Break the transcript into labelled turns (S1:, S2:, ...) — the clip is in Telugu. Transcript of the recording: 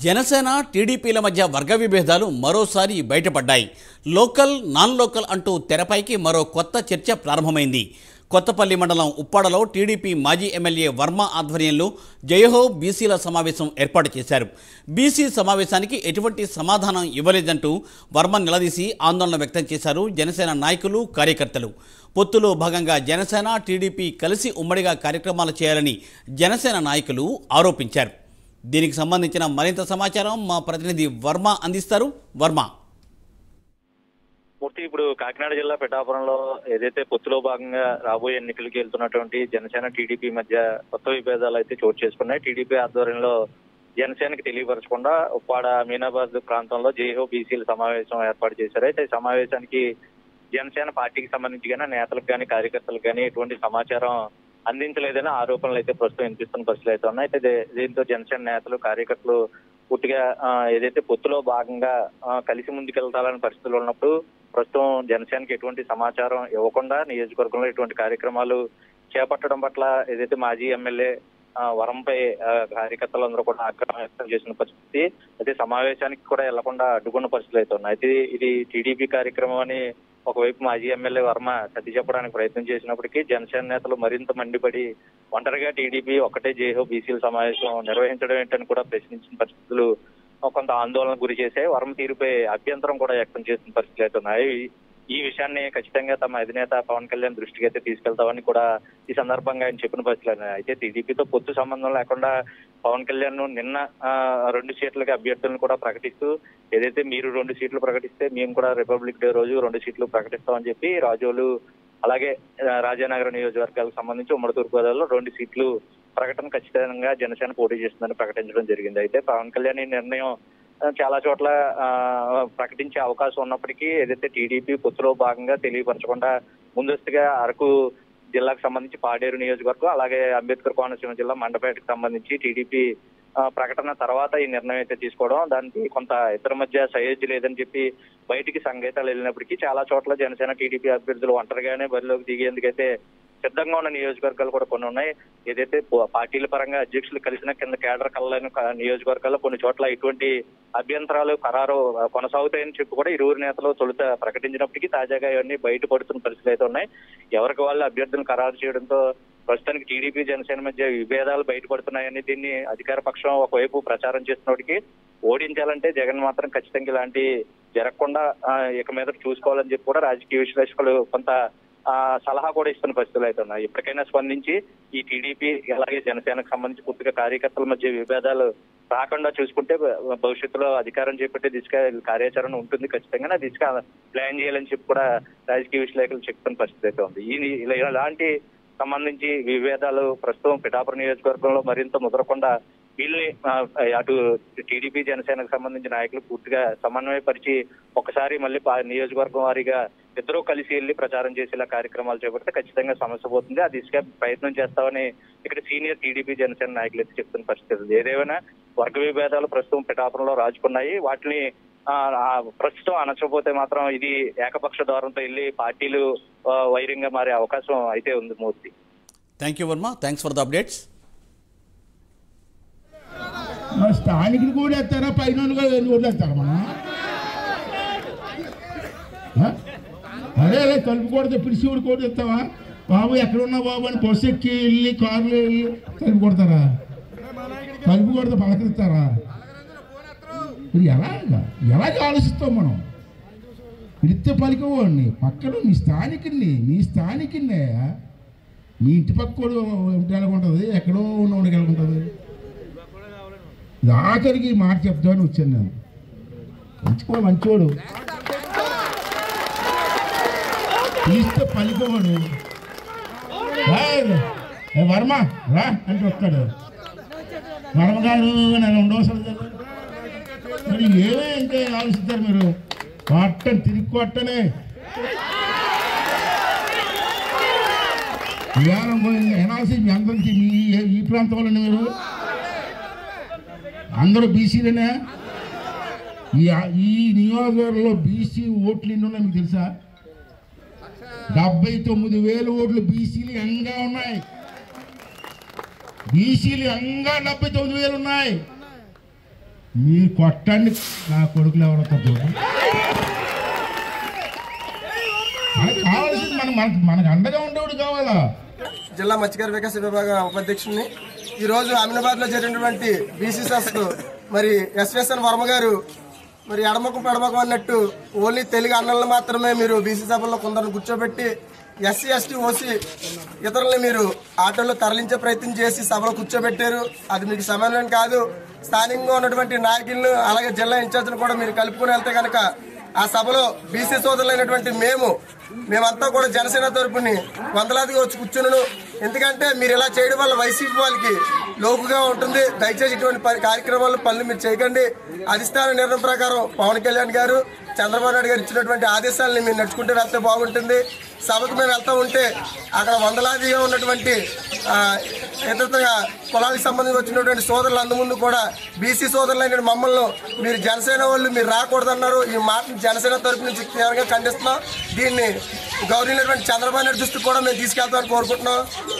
S1: జనసేన టీడీపీల మధ్య వర్గ విభేదాలు మరోసారి బయటపడ్డాయి లోకల్ నాన్ లోకల్ అంటూ తెరపైకి మరో కొత్త చర్చ ప్రారంభమైంది కొత్తపల్లి మండలం ఉప్పాడలో టీడీపీ మాజీ ఎమ్మెల్యే వర్మ ఆధ్వర్యంలో జయహో బీసీల సమావేశం ఏర్పాటు చేశారు బీసీ సమావేశానికి ఎటువంటి సమాధానం ఇవ్వలేదంటూ వర్మ నిలదీసి ఆందోళన వ్యక్తం చేశారు జనసేన నాయకులు కార్యకర్తలు పొత్తులో భాగంగా జనసేన టీడీపీ కలిసి ఉమ్మడిగా కార్యక్రమాలు చేయాలని జనసేన నాయకులు ఆరోపించారు దీనికి సంబంధించిన మరింత సమాచారం మా ప్రతినిధి వర్మ అందిస్తారు వర్మ
S2: మూర్తి ఇప్పుడు కాకినాడ జిల్లా పిఠాపురంలో ఏదైతే పొత్తులో భాగంగా రాబోయే ఎన్నికలకి వెళ్తున్నటువంటి జనసేన టీడీపీ మధ్య కొత్త విభేదాలు అయితే చోటు చేసుకున్నాయి టీడీపీ ఆధ్వర్యంలో జనసేనకి తెలియపరచకుండా ఉప్పాడ మీనాబాద్ ప్రాంతంలో జేహో బీసీల సమావేశం ఏర్పాటు చేశారు అయితే ఈ సమావేశానికి జనసేన పార్టీకి సంబంధించి కానీ నేతలకు కానీ కార్యకర్తలకు కానీ ఎటువంటి సమాచారం అందించలేదని ఆరోపణలు అయితే ప్రస్తుతం వినిపిస్తున్న పరిస్థితులు అయితే ఉన్నాయి అయితే దే- దీంతో జనసేన నేతలు కార్యకర్తలు పూర్తిగా ఆ, ఏదైతే పొత్తులో భాగంగా ఆ, కలిసి ముందుకెళ్తాలని పరిస్థితులు ఉన్నప్పుడు ప్రస్తుతం జనసేనకి ఎటువంటి సమాచారం ఇవ్వకుండా నియోజకవర్గంలో ఎటువంటి కార్యక్రమాలు చేపట్టడం పట్ల ఏదైతే మాజీ ఎమ్మెల్యే ఆ, వరంపై ఆ, కార్యకర్తలందరూ కూడా ఆగ్రహం వ్యక్తం చేసిన పరిస్థితి అయితే సమావేశానికి కూడా వెళ్లకుండా అడ్డుకున్న పరిస్థితులు అయితే ఉన్నాయి అయితే ఇది టీడీపీ కార్యక్రమం అని ఒకవైపు మాజీ ఎమ్మెల్యే వర్మ సర్ది చెప్పడానికి ప్రయత్నం చేసినప్పటికీ జనసేన నేతలు మరింత మండిపడి ఒంటరిగా టీడీపీ ఒక్కటే జేహో బీసీల సమావేశం నిర్వహించడం ఏంటని కూడా ప్రశ్నించిన పరిస్థితులు కొంత ఆందోళనకు గురి చేశాయి వర్మ తీరుపై అభ్యంతరం కూడా వ్యక్తం చేసిన పరిస్థితులు అయితే ఉన్నాయి ఈ విషయాన్ని ఖచ్చితంగా తమ అధినేత పవన్ కళ్యాణ్ దృష్టికి అయితే తీసుకెళ్తామని కూడా ఈ సందర్భంగా ఆయన చెప్పిన పరిస్థితులు ఉన్నాయి. అయితే టీడీపీతో పొత్తు సంబంధం లేకుండా పవన్ కళ్యాణ్ నిన్న ఆ, రెండు సీట్లకి అభ్యర్థులను కూడా ప్రకటిస్తూ ఏదైతే మీరు రెండు సీట్లు ప్రకటిస్తే మేము కూడా రిపబ్లిక్ డే రోజు రెండు సీట్లు ప్రకటిస్తామని చెప్పి రాజోలు అలాగే ఆ, రాజానగరం నియోజకవర్గాలకు సంబంధించి ఉమ్మడి తూర్పుగోదావరిలో రెండు సీట్లు ప్రకటన ఖచ్చితంగా జనసేన పోటీ చేస్తుందని ప్రకటించడం జరిగింది అయితే పవన్ కళ్యాణ్ ఈ నిర్ణయం ఆ, చాలా చోట్ల ఆ, ప్రకటించే అవకాశం ఉన్నప్పటికీ ఏదైతే టీడీపీ పొత్తులో భాగంగా తెలియపరచకుండా ముందస్తుగా అరకు జిల్లాకు సంబంధించి పాడేరు నియోజకవర్గం అలాగే అంబేద్కర్ కోనసీమ జిల్లా మండపేటకు సంబంధించి టీడీపీ ఆ, ప్రకటన తర్వాత ఈ నిర్ణయం అయితే తీసుకోవడం దానికి కొంత ఇద్దరి మధ్య సయోధ్య లేదని చెప్పి బయటికి సంకేతాలు వెళ్ళినప్పటికీ చాలా చోట్ల జనసేన టీడీపీ అభ్యర్థులు ఒంటరిగానే బరిలోకి దిగేందుకైతే సిద్ధంగా ఉన్న నియోజకవర్గాలు కూడా కొన్ని ఉన్నాయి ఏదైతే పో- పార్టీల పరంగా అధ్యక్షులు కలిసిన కింద కేడర్ కళ్ళని నియోజకవర్గాల్లో కొన్ని చోట్ల ఇటువంటి అభ్యంతరాలు ఖరారు ఆ, కొనసాగుతాయని చెప్పి కూడా ఇరువురు నేతలు తొలుత ప్రకటించినప్పటికీ తాజాగా ఇవన్నీ బయటపడుతున్న పరిస్థితులు అయితే ఉన్నాయి ఎవరికి వాళ్ళు అభ్యర్థులను ఖరారు చేయడంతో ప్రస్తుతానికి టీడీపీ జనసేన మధ్య విభేదాలు బయటపడుతున్నాయని దీన్ని అధికార పక్షం ఒకవైపు ప్రచారం చేస్తున్నప్పటికీ ఓడించాలంటే జగన్ మాత్రం ఖచ్చితంగా ఇలాంటి జరగకుండా ఆ, ఇక మీద చూసుకోవాలని చెప్పి కూడా రాజకీయ విశ్లేషకులు కొంత ఆ, సలహా కూడా ఇస్తున్న పరిస్థితులు అయితే ఉన్నాయి ఇప్పటికైనా స్పందించి ఈ టీడీపీ అలాగే జనసేనకు సంబంధించి పూర్తిగా కార్యకర్తల మధ్య విభేదాలు రాకుండా చూసుకుంటే భ- భవిష్యత్తులో అధికారం చేపట్టే దిశగా కార్యాచరణ ఉంటుంది ఖచ్చితంగా ఆ దిశగా ప్లాన్ చేయాలని చెప్పి కూడా రాజకీయ విశ్లేషకులు చెప్తున్న పరిస్థితి అయితే ఉంది ఈ ఇలా ఇలాంటి సంబంధించి విభేదాలు ప్రస్తుతం పిఠాపురం నియోజకవర్గంలో మరింత ముదరకుండా వీళ్ళని ఆ, అటు టీడీపీ జనసేనకు సంబంధించిన నాయకులు పూర్తిగా సమన్వయపరిచి ఒకసారి మళ్ళీ పా- నియోజకవర్గం వారీగా ఇద్దరూ కలిసి వెళ్ళి ప్రచారం చేసేలా కార్యక్రమాలు చేపడితే ఖచ్చితంగా సమస్య పోతుంది ఆ దిశగా ప్రయత్నం చేస్తామని ఇక్కడ సీనియర్ టీడీపీ జనసేన నాయకులు అయితే చెప్తున్న పరిస్థితి ఉంది. ఏదేమైనా వర్గ విభేదాలు ప్రస్తుతం పిఠాపురంలో రాజుకున్నాయి వాటిని ఆ, ఆ, ప్రస్తుతం అనచకపోతే మాత్రం ఇది ఏకపక్ష ధోరణితో వెళ్ళి పార్టీలు ఆ, వైరంగా మారే అవకాశం అయితే ఉంది Murthy
S1: thank you Varma thanks for the updates
S3: మరి స్థానికులు కూడా వేస్తారా పైన వాళ్ళు కూడా ఎన్ని ఓట్లు వేస్తారా మనం ఆ? అదే అదే తలుపు కొడితే పిలిచి కూడా కోటి ఇస్తావా బాబు ఎక్కడ ఉన్నా బాబు అని బస్సు ఎక్కి వెళ్ళి కార్లు వెళ్ళి తలుపు కొడతారా తలుపు కొడితే పలకరిస్తారా మరి ఎలాగా ఎలాగ ఆలోచిస్తాం మనం పిలిస్తే పలికేవాడిని పక్కన నీ స్థానికుడిని నీ స్థానికుడినే మీ ఇంటి పక్క ఉంటే ఎలాగుంటుంది ఎక్కడో ఉన్నవాడికి ఎలాగుంటుంది ఇది ఆఖరికి ఈ మాట చెప్తామని వచ్చాను నేను మంచివాడు మంచివాడు పిలిస్తే పలికేవాడు "ఏయ్, ఏ వర్మ రా అంటే వస్తాడు వర్మ గారు నేను ఉండవసరం లేదు మరి ఏమే ఇంకా ఆలోచిస్తారు మీరు కొట్టని తిరిగి కొట్టనే విధానం పోయింది ఎనాల్సి మీ అందరికి మీ ఈ ప్రాంతంలో మీరు అందరూ బీసీలేనా ఈ ఈ నియోజకవర్గంలో బీసీ ఓట్లు ఎన్ని ఉన్నాయి మీకు తెలుసా డెబ్బై తొమ్మిది వేల ఓట్లు బీసీలు ఎంగా ఉన్నాయి బీసీలు ఎంగా డెబ్బై తొమ్మిది వేలు ఉన్నాయి మీరు కొట్టండి నా కొడుకులు ఎవరో చూడండి మనకు కావాల్సింది మన మనకు మనకు అండగా ఉండేవాడు కావాలా
S4: జిల్లా మత్స్యకార వికాస విభాగం ఉపాధ్యక్షుడిని ఈరోజు అమీనాబాద్ లో జరిగినటువంటి బీసీ సదస్సు మరి ఎస్విఎస్ఎన్ వర్మ గారు మరి ఎడమకం పెడమకం అన్నట్టు ఓన్లీ తెలుగు అన్నలను మాత్రమే మీరు బీసీ సభల్లో కొందరిని కూర్చోబెట్టి ఎస్సీ ఎస్టీ ఓసీ ఇతరులని మీరు ఆటోలో తరలించే ప్రయత్నం చేసి సభలో కూర్చోబెట్టారు అది మీకు సమన్వయం కాదు స్థానికంగా ఉన్నటువంటి నాయకులను అలాగే జిల్లా ఇన్ఛార్జ్ను కూడా మీరు కలుపుకొని వెళ్తే కనుక ఆ సభలో బీసీ సోదరులైనటువంటి మేము మేమంతా కూడా జనసేన తరపుని వందలాదిగా వచ్చి కూర్చున్నాను ఎందుకంటే మీరు ఇలా చేయడం వల్ల వైసీపీ వాళ్ళకి లోపుగా ఉంటుంది దయచేసి ఇటువంటి పని కార్యక్రమాలు పనులు మీరు చేయకండి అధిష్టాన నిర్ణయం ప్రకారం పవన్ కళ్యాణ్ గారు చంద్రబాబు నాయుడు గారు ఇచ్చినటువంటి ఆదేశాలని మీరు నడుచుకుంటూ వెళ్తే బాగుంటుంది సభకు మేము వెళ్తూ ఉంటే అక్కడ వందలాదిగా ఉన్నటువంటి ఆ, ఇతరత్గా కులాలకు సంబంధించి వచ్చినటువంటి సోదరులు అందు ముందు కూడా బీసీ సోదరులైన మమ్మల్ని మీరు జనసేన వాళ్ళు మీరు రాకూడదన్నారు ఈ మాటను జనసేన తరపు నుంచి తీవ్రంగా ఖండిస్తున్నాం దీన్ని గౌరవమైనటువంటి చంద్రబాబు నాయుడు దృష్టికి కూడా మేము తీసుకెళ్తామని కోరుకుంటున్నాం